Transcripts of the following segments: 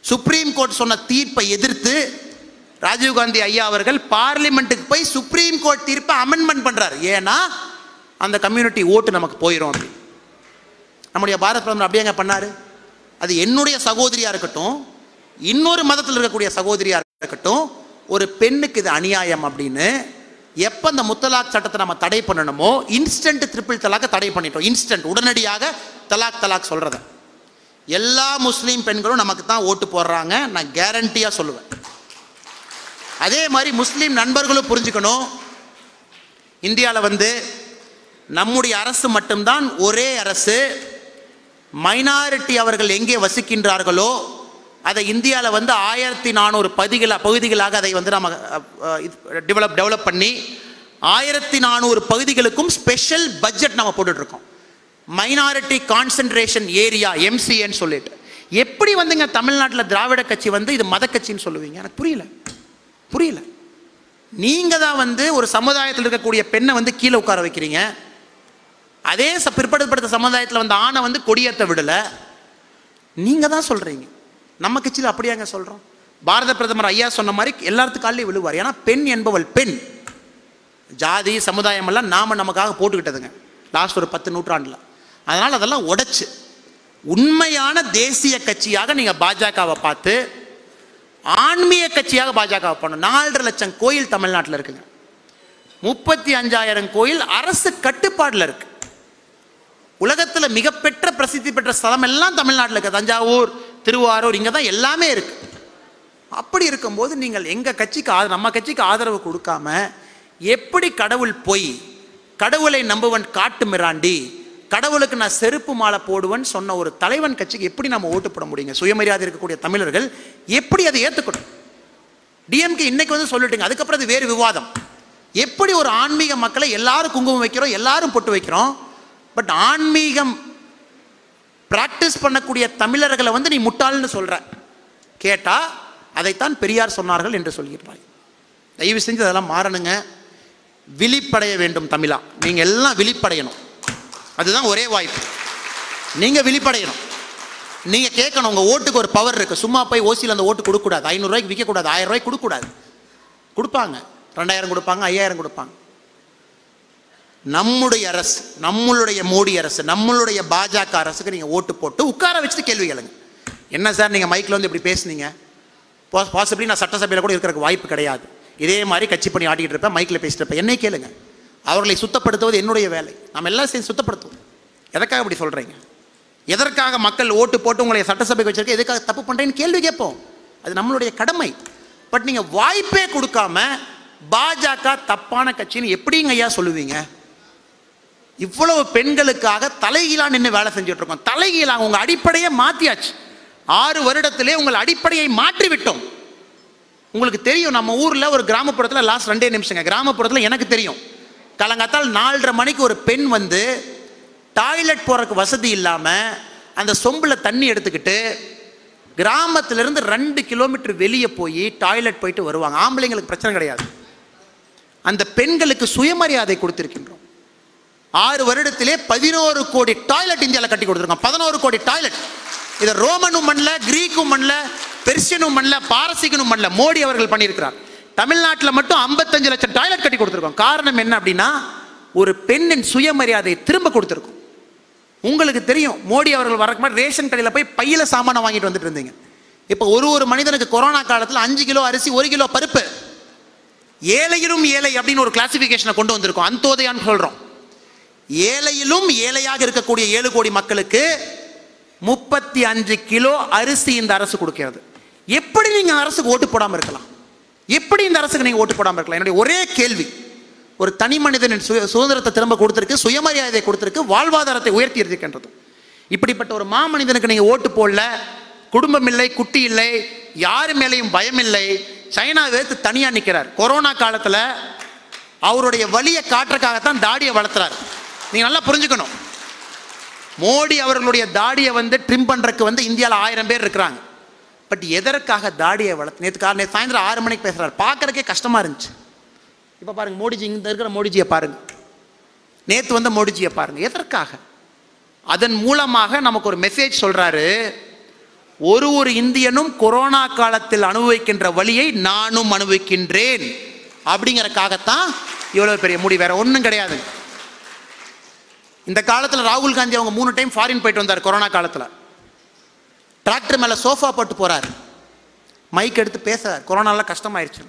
supreme court சொன்ன தீர்ப்பை எதிர்த்து ராஜீவ்காந்தி ஐயா அவர்கள் பார்லிமெண்ட்டுக்கு போய் சுப்ரீம் கோர்ட் தீர்ப்பை அமெண்ட்மெண்ட் பண்றாரு ஏன்னா அந்த கம்யூனிட்டி ஓட்டு நமக்கு போயிடும் அப்படி நம்முடைய பாரத் பிரதமர் அப்படியேங்க பண்ணாரு அது என்னுடைய சகோதரியா இருக்கட்டும் இன்னொரு மதத்தில் இருக்கக்கூடிய சகோதரியா இருக்கட்டும் ஒரு பெண்ணுக்கு இது அநியாயம் அப்படின்னு எப்போ அந்த முத்தலாக் சட்டத்தை நம்ம தடை பண்ணணுமோ இன்ஸ்டன்ட் ட்ரிபிள் தலாக்கை தடை பண்ணிட்டோம் இன்ஸ்டன்ட் உடனடியாக தலாக் தலாக் சொல்றத எல்லா முஸ்லீம் பெண்களும் நமக்கு தான் ஓட்டு போடுறாங்க நான் கேரண்டியாக சொல்லுவேன் அதே மாதிரி முஸ்லீம் நண்பர்களும் புரிஞ்சுக்கணும் இந்தியாவில் வந்து நம்முடைய அரசு மட்டும்தான் ஒரே அரசு மைனாரிட்டி அவர்கள் எங்கே வசிக்கின்றார்களோ அதை இந்தியாவில் வந்து ஆயிரத்தி நானூறு பகுதிகள பகுதிகளாக அதை வந்து நம்ம டெவலப் டெவலப் பண்ணி ஆயிரத்தி நானூறு பகுதிகளுக்கும் ஸ்பெஷல் பட்ஜெட் நம்ம போட்டுட்ருக்கோம் மைனாரிட்டி கான்சென்ட்ரேஷன் ஏரியா எம்சிஏன்னு சொல்லிட்டு எப்படி வந்துங்க தமிழ்நாட்டில் திராவிட கட்சி வந்து இது மத கட்சின்னு சொல்லுவீங்க எனக்கு புரியல புரியல நீங்கள் தான் வந்து ஒரு சமுதாயத்தில் இருக்கக்கூடிய பெண்ணை வந்து கீழே உட்கார வைக்கிறீங்க அதே ச பிற்படுத்தப்பட்ட சமுதாயத்தில் வந்து ஆணை வந்து கொடியேற்ற விடலை நீங்கள் தான் சொல்கிறீங்க நம்ம கட்சியில் அப்படியாங்க சொல்கிறோம் பாரத பிரதமர் ஐயா சொன்ன மாதிரி எல்லாத்துக்கும் காலையும் விழுவார் ஏன்னா பெண் என்பவள் பெண் ஜாதி சமுதாயம் எல்லாம் நாம நமக்காக போட்டுக்கிட்டதுங்க லாஸ்ட் ஒரு பத்து நூற்றாண்டில் அதனால் அதெல்லாம் உடைச்சு உண்மையான தேசிய கட்சியாக நீங்கள் பாஜகவை பார்த்து ஆன்மீக கட்சியாக பாஜகவை பண்ணணும் நாலரை லட்சம் கோயில் தமிழ்நாட்டில் இருக்குங்க முப்பத்தி அஞ்சாயிரம் கோயில் அரசு கட்டுப்பாடில் இருக்கு உலகத்தில் மிகப்பெற்ற பிரசித்தி பெற்ற ஸ்தலம் எல்லாம் தமிழ்நாட்டில் இருக்கு தஞ்சாவூர் திருவாரூர் இங்கே தான் எல்லாமே இருக்கு அப்படி இருக்கும்போது நீங்கள் எங்கள் கட்சிக்கு ஆதரவு நம்ம கட்சிக்கு ஆதரவு கொடுக்காம எப்படி கடவுள் பொய் கடவுளை நம்புவன் காட்டு மிராண்டி கடவுளுக்கு நான் செருப்பு மாலை போடுவேன் சொன்ன ஒரு தலைவன் கட்சிக்கு எப்படி நம்ம ஓட்டு போட முடியுங்க சுயமரியாதை இருக்கக்கூடிய தமிழர்கள் எப்படி அதை ஏற்றுக்கணும் டிஎம்கே இன்னைக்கு வந்து சொல்லிட்டுங்க அதுக்கப்புறம் அது வேறு விவாதம் எப்படி ஒரு ஆன்மீக மக்களை எல்லாரும் குங்குமம் வைக்கிறோம் எல்லாரும் பொட்டு வைக்கிறோம் பட் ஆன்மீகம் பிராக்டிஸ் பண்ணக்கூடிய தமிழர்களை வந்து நீ முட்டாள்னு சொல்ற கேட்டா அதைத்தான் பெரியார் சொன்னார்கள் என்று சொல்கிறாய் தயவு செஞ்சு அதெல்லாம் மாறணுங்க விழிப்படைய வேண்டும் தமிழா நீங்க எல்லாம் விழிப்படையணும் அதுதான் ஒரே வாய்ப்பு நீங்க விழிப்படையணும் நீங்க கேட்கணும் உங்க ஓட்டுக்கு ஒரு பவர் இருக்கு சும்மா போய் ஓசியில் அந்த ஓட்டு கொடுக்கக்கூடாது ஐநூறுரூவாய்க்கு விற்கக்கூடாது ஆயிரம் ரூபாய்க்கு கொடுக்கக்கூடாது கொடுப்பாங்க ரெண்டாயிரம் கொடுப்பாங்க ஐயாயிரம் கொடுப்பாங்க நம்முடைய அரசு நம்மளுடைய மோடி அரசு நம்மளுடைய பாஜக அரசுக்கு நீங்கள் ஓட்டு போட்டு உட்கார வச்சுட்டு கேள்வி கேளுங்க என்ன சார் நீங்கள் மைக்கில் வந்து இப்படி பேசுனீங்க பாசிபிளி நான் சட்டசபையில் கூட இருக்கிறதுக்கு வாய்ப்பு கிடையாது இதே மாதிரி கட்சி பண்ணி ஆட்டிக்கிட்டு இருப்பேன் மைக்கில் பேசிட்டு இருப்பேன் என்னை கேளுங்க அவர்களை சுத்தப்படுத்துவது என்னுடைய வேலை நம்ம எல்லாம் சேர்ந்து சுத்தப்படுத்துவோம் எதற்காக இப்படி சொல்கிறீங்க எதற்காக மக்கள் ஓட்டு போட்டு உங்களை சட்டசபைக்கு வச்சிருக்க எதுக்காக தப்பு பண்ணுறேன்னு கேள்வி கேட்போம் அது நம்மளுடைய கடமை பட் நீங்கள் வாய்ப்பே கொடுக்காம பாஜக தப்பான கட்சின்னு எப்படிங்க ஐயா சொல்லுவீங்க இவ்வளவு பெண்களுக்காக தலைகீழா நின்று வேலை செஞ்சுட்டு இருக்கோம் தலைகீழா உங்க அடிப்படையை மாத்தியாச்சு ஆறு வருடத்திலே உங்கள் அடிப்படையை மாற்றி விட்டோம் உங்களுக்கு தெரியும் நம்ம ஊர்ல ஒரு கிராமப்புறத்தில் லாஸ்ட் ரெண்டே நிமிஷங்க கிராமப்புறத்தில் எனக்கு தெரியும் காலங்காத்தால் நாலரை மணிக்கு ஒரு பெண் வந்து டாய்லெட் போறதுக்கு வசதி இல்லாம அந்த சொம்புல தண்ணி எடுத்துக்கிட்டு கிராமத்திலிருந்து ரெண்டு கிலோமீட்டர் வெளியே போய் டாய்லெட் போயிட்டு வருவாங்க ஆம்பளைங்களுக்கு பிரச்சனை கிடையாது அந்த பெண்களுக்கு சுயமரியாதை கொடுத்திருக்கின்றோம் ஆறு வருடத்திலே பதினோரு கோடி டாய்லெட் இந்தியாவில் கட்டி கொடுத்துருக்கோம் பதினோரு கோடி டாய்லெட் இதை ரோமனும் மண்ல கிரீக்கும் மண்ல பெர்சியனும் மண்ல பாரசீகனும் மண்ல மோடி அவர்கள் பண்ணியிருக்கிறார் தமிழ்நாட்டில் மட்டும் ஐம்பத்தஞ்சு லட்சம் டாய்லெட் கட்டி கொடுத்துருக்கோம் காரணம் என்ன அப்படின்னா ஒரு பெண்ணின் சுயமரியாதையை திரும்ப கொடுத்துருக்கோம் உங்களுக்கு தெரியும் மோடி அவர்கள் வரக்கு முன்னாடி ரேஷன் கடையில் போய் பையில சாமானை வாங்கிட்டு வந்துட்டு இருந்தீங்க இப்போ ஒரு ஒரு மனிதனுக்கு கொரோனா காலத்தில் அஞ்சு கிலோ அரிசி ஒரு கிலோ பருப்பு ஏழையிலும் ஏழை அப்படின்னு ஒரு கிளாசிஃபிகேஷனை கொண்டு வந்திருக்கோம் அந்தோதயான்னு சொல்றோம் ஏழையிலும் ஏழையாக இருக்கக்கூடிய ஏழு கோடி மக்களுக்கு முப்பத்தி அஞ்சு கிலோ அரிசி இந்த அரசு கொடுக்கிறது எப்படி நீங்க அரசுக்கு ஓட்டு போடாம இருக்கலாம் எப்படி இந்த அரசுக்கு நீங்க ஓட்டு போடாம இருக்கலாம் என்னுடைய ஒரே கேள்வி ஒரு தனி மனிதனின் சுய சுதந்திரத்தை திரும்ப கொடுத்திருக்கு சுயமரியாதை கொடுத்திருக்கு வாழ்வாதாரத்தை உயர்த்தி இருக்கின்றது இப்படிப்பட்ட ஒரு மாமனிதனுக்கு நீங்க ஓட்டு போடல குடும்பம் இல்லை குட்டி இல்லை யாரு மேலேயும் பயம் இல்லை சைனா வேத்து தனியா நிக்கிறார் கொரோனா காலத்துல அவருடைய வலியை காட்டுறதுக்காகத்தான் தாடியை வளர்த்துறாரு நீங்க நல்லா புரிஞ்சுக்கணும் மோடி அவர்களுடைய தாடியை வந்து ட்ரிம் பண்றதுக்கு வந்து இந்தியாவில் ஆயிரம் பேர் இருக்கிறாங்க பட் எதற்காக தாடியை வளர்த்து நேற்று காலை நேற்று சாயந்தரம் ஆறு மணிக்கு பேசுறாரு பார்க்கறதுக்கே கஷ்டமா இருந்துச்சு இப்போ பாருங்க மோடிஜி இங்க இருக்கிற மோடிஜியை பாருங்க நேற்று வந்த மோடிஜியை பாருங்க எதற்காக அதன் மூலமாக நமக்கு ஒரு மெசேஜ் சொல்றாரு ஒரு ஒரு இந்தியனும் கொரோனா காலத்தில் அனுபவிக்கின்ற வழியை நானும் அனுபவிக்கின்றேன் அப்படிங்கறக்காகத்தான் இவ்வளவு பெரிய முடி வேற ஒன்றும் கிடையாது இந்த காலத்தில் ராகுல் காந்தி அவங்க மூணு டைம் ஃபாரின் போயிட்டு வந்தார் கொரோனா காலத்தில் டிராக்டர் மேலே சோஃபா போட்டு போறார் மைக் எடுத்து பேசுறார் கொரோனால கஷ்டமாயிருச்சு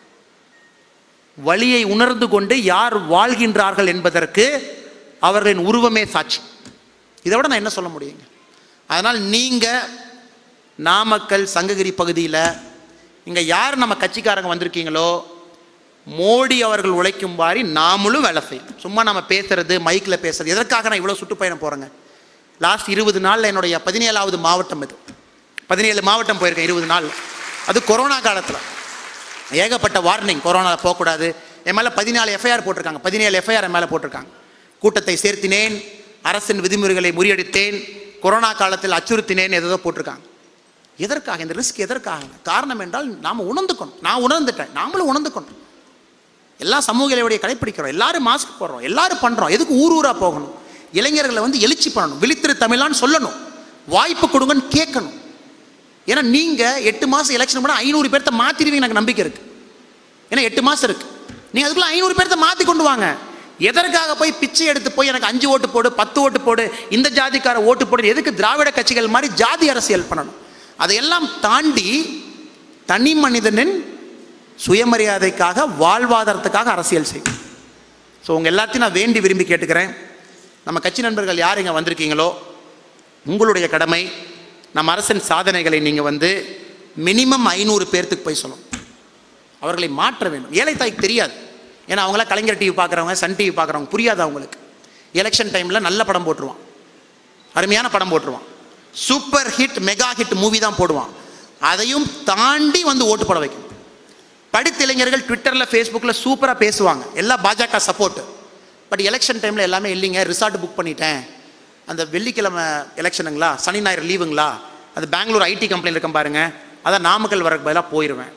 வழியை உணர்ந்து கொண்டு யார் வாழ்கின்றார்கள் என்பதற்கு அவர்களின் உருவமே சாட்சி இதை விட நான் என்ன சொல்ல முடியுங்க அதனால் நீங்கள் நாமக்கல் சங்ககிரி பகுதியில் இங்கே யார் நம்ம கட்சிக்காரங்க வந்திருக்கீங்களோ மோடி அவர்கள் உழைக்கும் மாதிரி நாமளும் வேலை செய்யும் சும்மா நம்ம பேசுறது மைக்கில் பேசுறது எதற்காக நான் இவ்வளோ சுற்றுப்பயணம் போகிறேங்க லாஸ்ட் இருபது நாளில் என்னுடைய பதினேழாவது மாவட்டம் இது பதினேழு மாவட்டம் போயிருக்கேன் இருபது நாள் அது கொரோனா காலத்தில் ஏகப்பட்ட வார்னிங் கொரோனாவில் போகக்கூடாது என் மேலே பதினாலு எஃப்ஐஆர் போட்டிருக்காங்க பதினேழு எஃப்ஐஆர் என் மேலே போட்டிருக்காங்க கூட்டத்தை சேர்த்தினேன் அரசின் விதிமுறைகளை முறியடித்தேன் கொரோனா காலத்தில் அச்சுறுத்தினேன் ஏதோ போட்டிருக்காங்க எதற்காக இந்த ரிஸ்க் எதற்காக காரணம் என்றால் நாம் உணர்ந்துக்கணும் நான் உணர்ந்துட்டேன் நாமளும் உணர்ந்துக்கணும் எல்லாம் சமூக இடைவெளியை கடைப்பிடிக்கிறோம் எல்லாரும் மாஸ்க் போடுறோம் எல்லாரும் பண்ணுறோம் எதுக்கு ஊர் ஊரா போகணும் இளைஞர்களை வந்து எழுச்சி பண்ணணும் விழித்திரு தமிழான்னு சொல்லணும் வாய்ப்பு கொடுங்கன்னு கேட்கணும் ஏன்னா நீங்கள் எட்டு மாதம் எலெக்ஷன் பண்ண ஐநூறு பேர்த்த மாற்றிடுவீங்க எனக்கு நம்பிக்கை இருக்குது ஏன்னா எட்டு மாதம் இருக்கு நீங்கள் அதுக்குள்ள ஐநூறு பேர்த்த மாற்றி கொண்டு வாங்க எதற்காக போய் பிச்சை எடுத்து போய் எனக்கு அஞ்சு ஓட்டு போடு பத்து ஓட்டு போடு இந்த ஜாதிக்கார ஓட்டு போடு எதுக்கு திராவிட கட்சிகள் மாதிரி ஜாதி அரசியல் பண்ணணும் அதையெல்லாம் தாண்டி தனி மனிதனின் சுயமரியாதைக்காக வாழ்வாதாரத்துக்காக அரசியல் செய்யும் ஸோ உங்கள் எல்லாத்தையும் நான் வேண்டி விரும்பி கேட்டுக்கிறேன் நம்ம கட்சி நண்பர்கள் யார் இங்கே வந்திருக்கீங்களோ உங்களுடைய கடமை நம்ம அரசின் சாதனைகளை நீங்கள் வந்து மினிமம் ஐநூறு பேர்த்துக்கு போய் சொல்லணும் அவர்களை மாற்ற வேண்டும் ஏழை தாய்க்கு தெரியாது ஏன்னா அவங்களாம் கலைஞர் டிவி பார்க்குறவங்க சன் டிவி பார்க்குறவங்க புரியாது அவங்களுக்கு எலெக்ஷன் டைமில் நல்ல படம் போட்டுருவான் அருமையான படம் போட்டுருவான் super hit mega hit movie தான் போடுவான் அதையும் தாண்டி வந்து ஓட்டு போட வைக்கணும் படித்த இளைஞர்கள் ட்விட்டரில் ஃபேஸ்புக்கில் சூப்பராக பேசுவாங்க எல்லாம் பாஜக சப்போர்ட் பட் எலெக்ஷன் டைமில் எல்லாமே இல்லைங்க ரிசார்ட் புக் பண்ணிட்டேன் அந்த வெள்ளிக்கிழமை எலெக்ஷனுங்களா சனி ஞாயிறு லீவுங்களா அது பெங்களூர் ஐடி கம்பெனியில் இருக்க பாருங்க அதான் நாமக்கல் வரக்கு பதிலாக போயிடுவேன்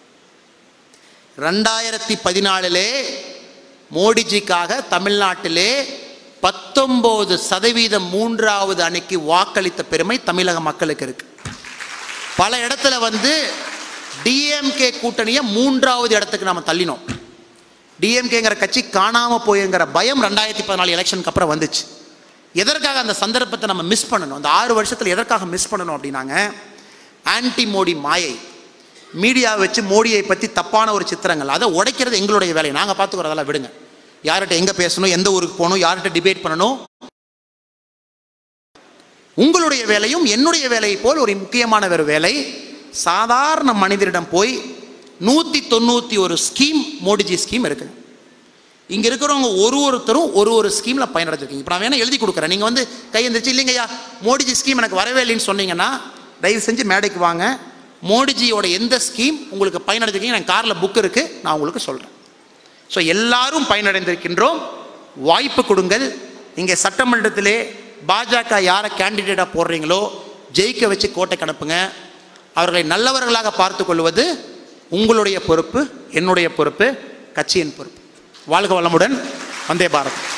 ரெண்டாயிரத்தி பதினாலிலே மோடிஜிக்காக தமிழ்நாட்டிலே பத்தொம்போது சதவீதம் மூன்றாவது அணிக்கு வாக்களித்த பெருமை தமிழக மக்களுக்கு இருக்கு பல இடத்துல வந்து டிஎம்கே கூட்டணியை மூன்றாவது இடத்துக்கு நாம தள்ளினோம் டிஎம்கேங்கிற கட்சி காணாம போயுங்கிற பயம் ரெண்டாயிரத்தி பதினாலு எலெக்ஷனுக்கு அப்புறம் வந்துச்சு எதற்காக அந்த சந்தர்ப்பத்தை நம்ம மிஸ் பண்ணணும் அந்த ஆறு வருஷத்தில் எதற்காக மிஸ் பண்ணணும் அப்படின்னாங்க ஆன்டி மோடி மாயை மீடியாவை வச்சு மோடியை பற்றி தப்பான ஒரு சித்திரங்கள் அதை உடைக்கிறது எங்களுடைய வேலை நாங்கள் பார்த்துக்கிறோம் அதெல்லாம் விடுங்க யார்கிட்ட எங்கே பேசணும் எந்த ஊருக்கு போகணும் யார்கிட்ட டிபேட் பண்ணணும் உங்களுடைய வேலையும் என்னுடைய வேலையை போல் ஒரு முக்கியமான ஒரு வேலை சாதாரண மனிதரிடம் போய் நூற்றி தொண்ணூற்றி ஒரு ஸ்கீம் மோடிஜி ஸ்கீம் இருக்குது இங்கே இருக்கிறவங்க ஒரு ஒருத்தரும் ஒரு ஒரு ஸ்கீமில் பயனடைஞ்சிருக்கீங்க இப்போ நான் வேணால் எழுதி கொடுக்குறேன் நீங்கள் வந்து கையெந்திரிச்சு இல்லைங்கய்யா மோடிஜி ஸ்கீம் எனக்கு வரவே இல்லைன்னு சொன்னீங்கன்னா தயவு செஞ்சு மேடைக்கு வாங்க மோடிஜியோட எந்த ஸ்கீம் உங்களுக்கு பயனடைஞ்சிருக்கீங்க என் காரில் புக் இருக்குது நான் உங்களுக்கு சொல்கிறேன் ஸோ எல்லாரும் பயனடைந்திருக்கின்றோம் வாய்ப்பு கொடுங்கள் இங்கே சட்டமன்றத்திலே பாஜக யாரை கேண்டிடேட்டாக போடுறீங்களோ ஜெயிக்க வச்சு கோட்டை அனுப்புங்க அவர்களை நல்லவர்களாக பார்த்து கொள்வது உங்களுடைய பொறுப்பு என்னுடைய பொறுப்பு கட்சியின் பொறுப்பு வாழ்க வளமுடன் வந்தே பாரத்